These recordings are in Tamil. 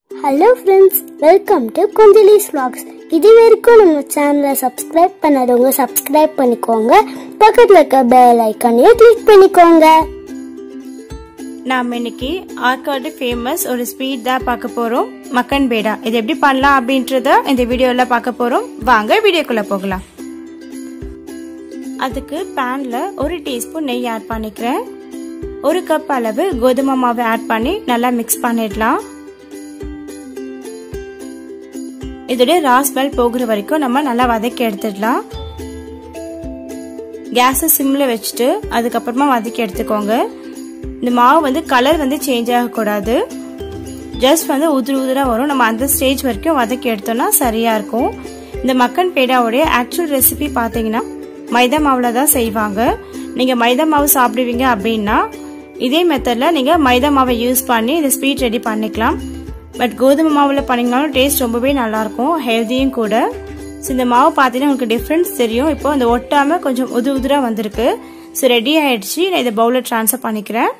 ஹலோ ஃப்ரெண்ட்ஸ் வெல்கம் டு கொஞ்சலிஸ் vlogs இது வரைக்கும் நம்ம சேனலை சப்ஸ்கிரைப் பண்ணாதவங்க சப்ஸ்கிரைப் பண்ணிக்கோங்க பக்கத்தில் இருக்க பெல் ஐக்கானையும் கிளிக் பண்ணிக்கோங்க நாம் இன்னைக்கு ஆற்காடு ஃபேமஸ் ஒரு ஸ்வீட் தான் பார்க்க போறோம் மக்கன் பேடா இது எப்படி பண்ணலாம் அப்படின்றத இந்த வீடியோல பார்க்க போறோம் வாங்க வீடியோக்குள்ள போகலாம் அதுக்கு பேன்ல ஒரு டீஸ்பூன் நெய் ஆட் பண்ணிக்கிறேன் ஒரு கப் அளவு கோதுமை மாவு ஆட் பண்ணி நல்லா மிக்ஸ் பண்ணிடலாம் இதோட ராஸ்பெல் போகிற வரைக்கும் நம்ம நல்லா வதக்கி எடுத்துடலாம் கேஸை சிம்மில் வச்சுட்டு அதுக்கப்புறமா வதக்கி எடுத்துக்கோங்க இந்த மாவு வந்து கலர் வந்து சேஞ்ச் ஆகக்கூடாது ஜஸ்ட் வந்து உதிரி உதிராக வரும் நம்ம அந்த ஸ்டேஜ் வரைக்கும் வதக்கி எடுத்தோம்னா சரியாக இருக்கும் இந்த மக்கன் பேடாவுடைய ஆக்சுவல் ரெசிபி பார்த்தீங்கன்னா மைதா மாவில் தான் செய்வாங்க நீங்கள் மைதா மாவு சாப்பிடுவீங்க அப்படின்னா இதே மெத்தடில் நீங்கள் மைதா மாவை யூஸ் பண்ணி இந்த ஸ்வீட் ரெடி பண்ணிக்கலாம் பட் கோதுமை மாவில் பண்ணிங்கனாலும் டேஸ்ட் ரொம்பவே நல்லாயிருக்கும் ஹெல்த்தியும் கூட ஸோ இந்த மாவு பார்த்தீங்கன்னா உங்களுக்கு டிஃப்ரென்ஸ் தெரியும் இப்போ இந்த ஒட்டாமல் கொஞ்சம் உது உதிராக வந்திருக்கு ஸோ ரெடி ஆயிடுச்சு நான் இதை பவுலில் ட்ரான்ஸ்ஃபர் பண்ணிக்கிறேன்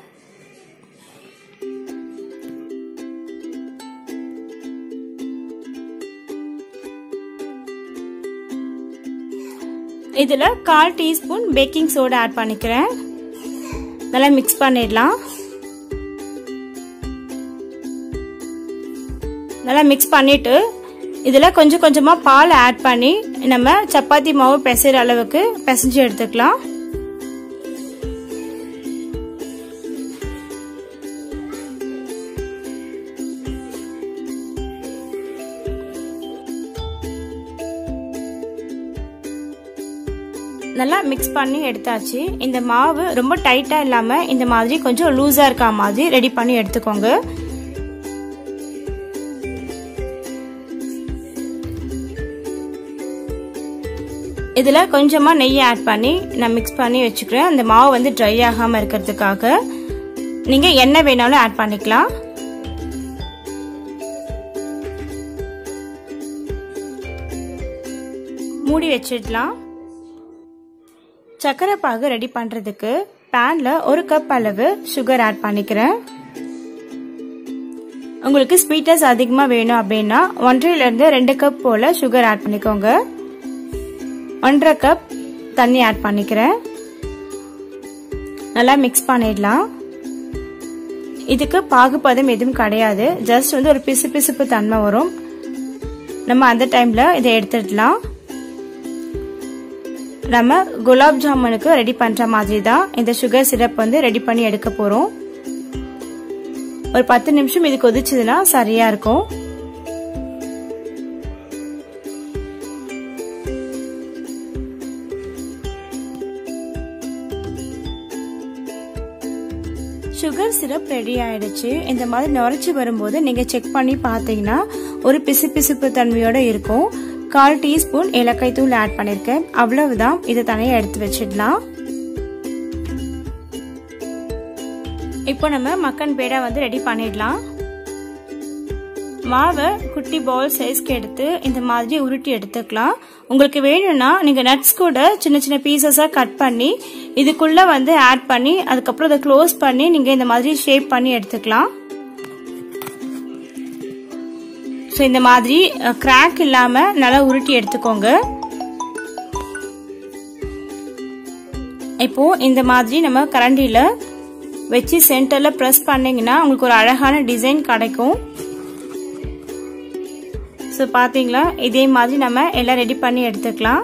இதில் கால் டீஸ்பூன் பேக்கிங் சோடா ஆட் பண்ணிக்கிறேன் நல்லா மிக்ஸ் பண்ணிடலாம் நல்லா மிக்ஸ் பண்ணிட்டு இதில் கொஞ்சம் கொஞ்சமாக பால் ஆட் பண்ணி நம்ம சப்பாத்தி மாவு பிசைற அளவுக்கு பிசைஞ்சு எடுத்துக்கலாம் நல்லா மிக்ஸ் பண்ணி எடுத்தாச்சு இந்த மாவு ரொம்ப டைட்டாக இல்லாமல் இந்த மாதிரி கொஞ்சம் லூஸாக இருக்கா மாதிரி ரெடி பண்ணி எடுத்துக்கோங்க இதில் கொஞ்சமாக நெய் ஆட் பண்ணி நான் மிக்ஸ் பண்ணி வச்சுக்கிறேன் அந்த மாவு வந்து ட்ரை ஆகாமல் இருக்கிறதுக்காக நீங்கள் எண்ணெய் வேணாலும் ஆட் பண்ணிக்கலாம் மூடி வச்சிடலாம் சர்க்கரை பாகு ரெடி பண்ணுறதுக்கு பேனில் ஒரு கப் அளவு சுகர் ஆட் பண்ணிக்கிறேன் உங்களுக்கு ஸ்வீட்னஸ் அதிகமாக வேணும் அப்படின்னா ஒன்றையிலேருந்து ரெண்டு கப் போல் சுகர் ஆட் பண்ணிக்கோங்க ஒன்றரை கப் தண்ணி ஆட் பண்ணிக்கிறேன் நல்லா மிக்ஸ் பண்ணிடலாம் இதுக்கு பாகுபதம் எதுவும் கிடையாது ஜஸ்ட் வந்து ஒரு பிசு பிசுப்பு தன்மை வரும் நம்ம அந்த டைமில் இதை எடுத்துடலாம் நம்ம குலாப் ஜாமுனுக்கு ரெடி பண்ணுற மாதிரி தான் இந்த சுகர் சிரப் வந்து ரெடி பண்ணி எடுக்க போகிறோம் ஒரு பத்து நிமிஷம் இது கொதிச்சதுன்னா சரியா இருக்கும் சுகர் சிரப் ரெடி ஆயிடுச்சு இந்த மாதிரி நுரைச்சி வரும்போது நீங்க செக் பண்ணி பார்த்தீங்கன்னா ஒரு பிசு பிசுப்பு தன்மையோட இருக்கும் கால் டீஸ்பூன் ஏலக்காய் தூள் ஆட் பண்ணிருக்கேன் அவ்வளவுதான் இதை தனியாக எடுத்து வச்சிடலாம் இப்போ நம்ம மக்கன் பேடா வந்து ரெடி பண்ணிடலாம் மாவை குட்டி பால் சைஸ்க்கு எடுத்து இந்த மாதிரி உருட்டி எடுத்துக்கலாம் உங்களுக்கு வேணும்னா நீங்கள் நட்ஸ் கூட சின்ன சின்ன பீசஸாக கட் பண்ணி இதுக்குள்ளே வந்து ஆட் பண்ணி அதுக்கப்புறம் அதை க்ளோஸ் பண்ணி நீங்கள் இந்த மாதிரி ஷேப் பண்ணி எடுத்துக்கலாம் ஸோ இந்த மாதிரி கிராக் இல்லாமல் நல்லா உருட்டி எடுத்துக்கோங்க இப்போ இந்த மாதிரி நம்ம கரண்டியில் வச்சு சென்டரில் ப்ரெஸ் பண்ணிங்கன்னா உங்களுக்கு ஒரு அழகான டிசைன் கிடைக்கும் ஸோ பார்த்தீங்களா இதே மாதிரி நம்ம எல்லாம் ரெடி பண்ணி எடுத்துக்கலாம்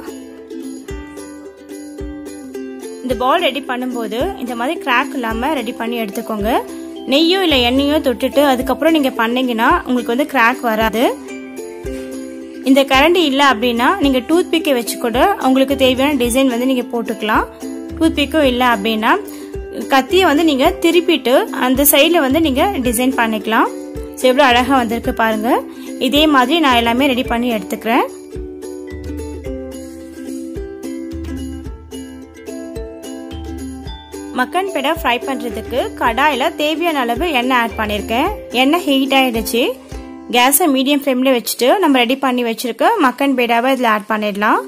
இந்த பால் ரெடி பண்ணும்போது இந்த மாதிரி கிராக் இல்லாமல் ரெடி பண்ணி எடுத்துக்கோங்க நெய்யோ இல்லை எண்ணெயோ தொட்டுட்டு அதுக்கப்புறம் நீங்கள் பண்ணீங்கன்னா உங்களுக்கு வந்து கிராக் வராது இந்த கரண்டி இல்லை அப்படின்னா நீங்கள் டூத் பிக்கை வச்சு கூட உங்களுக்கு தேவையான டிசைன் வந்து நீங்கள் போட்டுக்கலாம் டூத் பிக்கும் இல்லை அப்படின்னா கத்தியை வந்து நீங்கள் திருப்பிட்டு அந்த சைடில் வந்து நீங்கள் டிசைன் பண்ணிக்கலாம் ஸோ எவ்வளோ அழகாக வந்திருக்கு பாருங்க இதே மாதிரி நான் எல்லாமே ரெடி பண்ணி எடுத்துக்கிறேன் மக்கன் பெடா ஃப்ரை பண்ணுறதுக்கு கடாயில் தேவையான அளவு எண்ணெய் ஆட் பண்ணியிருக்கேன் எண்ணெய் ஹீட் ஆகிடுச்சு கேஸை மீடியம் ஃப்ளேமில் வச்சுட்டு நம்ம ரெடி பண்ணி வச்சுருக்க மக்கன் பேடாவை இதில் ஆட் பண்ணிடலாம்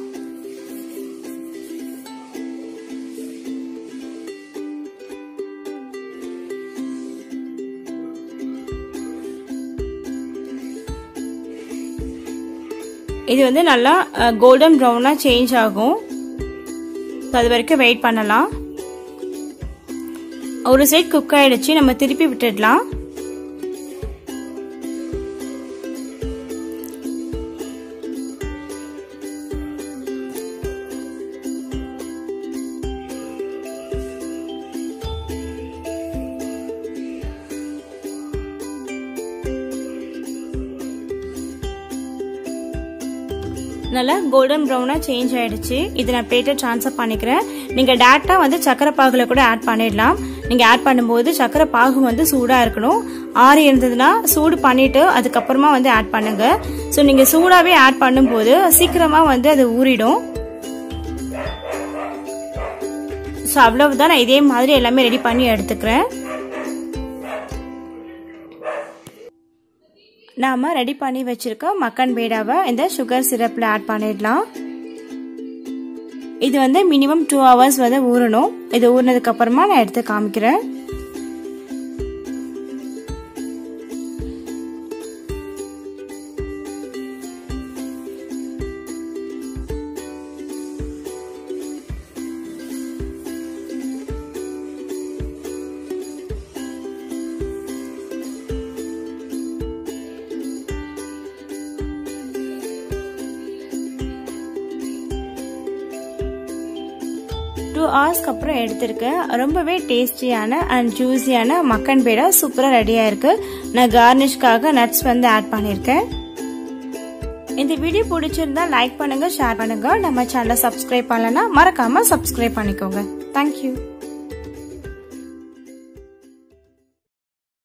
இது வந்து நல்லா கோல்டன் ப்ரௌனாக சேஞ்ச் ஆகும் அது வரைக்கும் வெயிட் பண்ணலாம் ஒரு சைட் குக் ஆயிடுச்சு நம்ம திருப்பி விட்டுடலாம் நல்லா கோல்டன் ப்ரௌனாக சேஞ்ச் ஆயிடுச்சு இது நான் பிளேட்டை ட்ரான்ஸ்ஃபர் பண்ணிக்கிறேன் நீங்கள் டேரெக்டாக வந்து சக்கரை பாகில் கூட ஆட் பண்ணிடலாம் நீங்கள் ஆட் பண்ணும்போது சக்கரை பாகு வந்து சூடாக இருக்கணும் ஆறி இருந்ததுன்னா சூடு பண்ணிட்டு அதுக்கப்புறமா வந்து ஆட் பண்ணுங்க ஸோ நீங்கள் சூடாகவே ஆட் பண்ணும்போது சீக்கிரமாக வந்து அது ஊறிடும் ஸோ அவ்வளவுதான் நான் இதே மாதிரி எல்லாமே ரெடி பண்ணி எடுத்துக்கிறேன் நாம் ரெடி பண்ணி வச்சுருக்க மக்கன் பேடாவை இந்த சுகர் சிரப்பில் ஆட் பண்ணிடலாம் இது வந்து மினிமம் டூ ஹவர்ஸ் வந்து ஊறணும் இது ஊறினதுக்கு அப்புறமா நான் எடுத்து காமிக்கிறேன் டூ ஹவர்ஸ்க்கு அப்புறம் எடுத்திருக்கேன் ரொம்பவே டேஸ்டியான அண்ட் ஜூஸியான மக்கன் பேடா சூப்பராக ரெடியாக இருக்கு நான் கார்னிஷ்காக நட்ஸ் வந்து ஆட் பண்ணியிருக்கேன் இந்த வீடியோ பிடிச்சிருந்தா லைக் பண்ணுங்க ஷேர் பண்ணுங்க நம்ம சேனலை சப்ஸ்கிரைப் பண்ணலன்னா மறக்காம சப்ஸ்கிரைப் பண்ணிக்கோங்க தேங்க்யூ